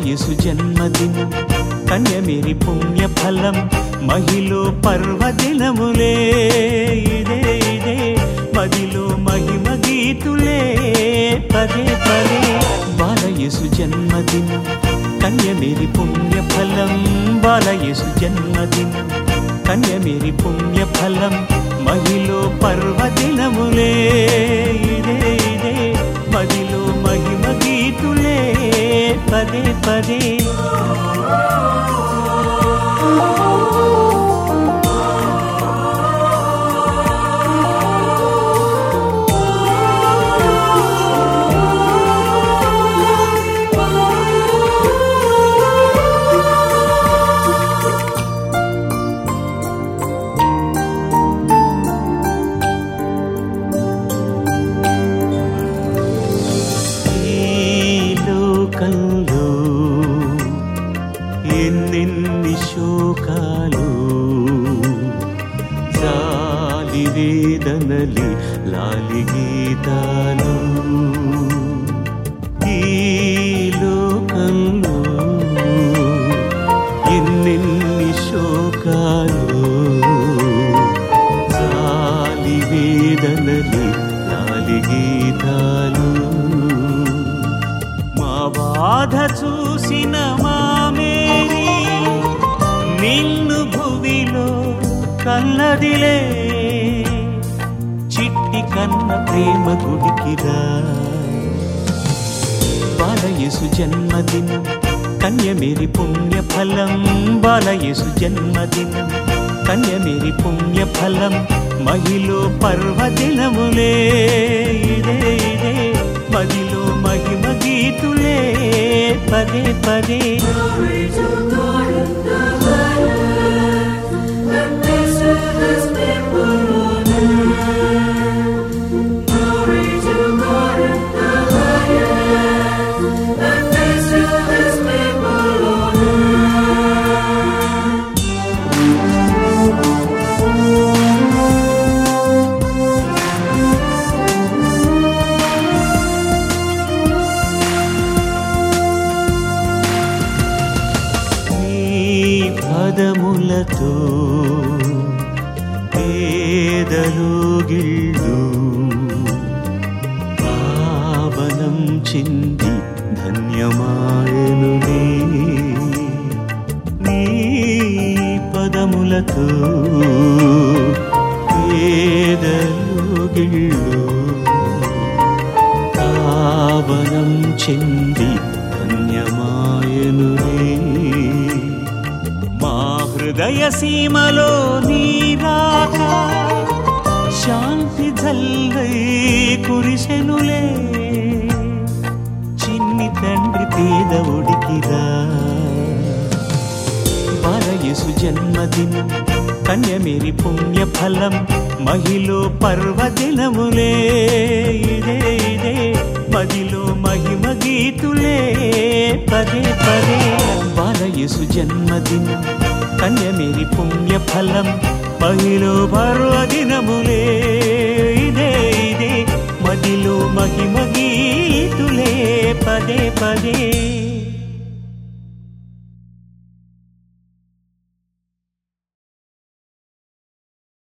బాలయేసు జన్మదినం కన్యమేరి పుణ్య ఫలం మహిలో పర్వదినములే ఇదే ఇదే మదిలో మహిమ గీతులే పదే పదే బాలయేసు జన్మదినం కన్యమేరి పుణ్య ఫలం బాలయేసు జన్మదినం కన్యమేరి పుణ్య ఫలం మహిలో పర్వదినములే ఇదే ఇదే మదిలో మహిమ గీతులే పదే పదే ఈ లోకంలో ఎన్నెన్ని శోకాలు జాలి వేదనలి లాలి గీతాలు ఈ లోకంలో ఎన్నెన్ని శోకాలు జాలి వేదనలి లాలి గీతాలు మా బాధ చూసిన మా మేరీ నిన్ను భువిలో కన్నదిలే చిట్టి కన్న ప్రేమ గుడికిరా బాలయేసు జన్మదినం కన్యమేరి పుణ్య ఫలం బాలయేసు జన్మదినం కన్యమేరి పుణ్య ఫలం మహిలో పర్వదినములే ఇదే ఇదే మదిలో మహిమ గీతులే పదే పదే Glory to God in the highest, and peace to His people on earth. Glory to God in the highest, and peace to His people on earth. నీ పదములతో పేదలు గిళ్ళు పావనం చింది ధన్యమాయనులే నీ పదములతో పేదలు గిళ్ళు పావనం చెంది ధన్యమాయనులే మా హృదయ సీమలో నీరాక శాంతి జల్లై కురిసెనులే చిన్ని తండ్రి పేద ఉడికిరా బాలయేసు జన్మదినం కన్యమేరి పుణ్య ఫలం మహిలో పర్వదినములే ఇదే ఇదే మదిలో మహిమ గీతులే పదే పదే బాలయేసు జన్మదినం కన్యమేరి పుణ్య ఫలం మహిలో పర్వదినములే ఇదే ఇదే మదిలో మహిమ గీతులే పదే పదే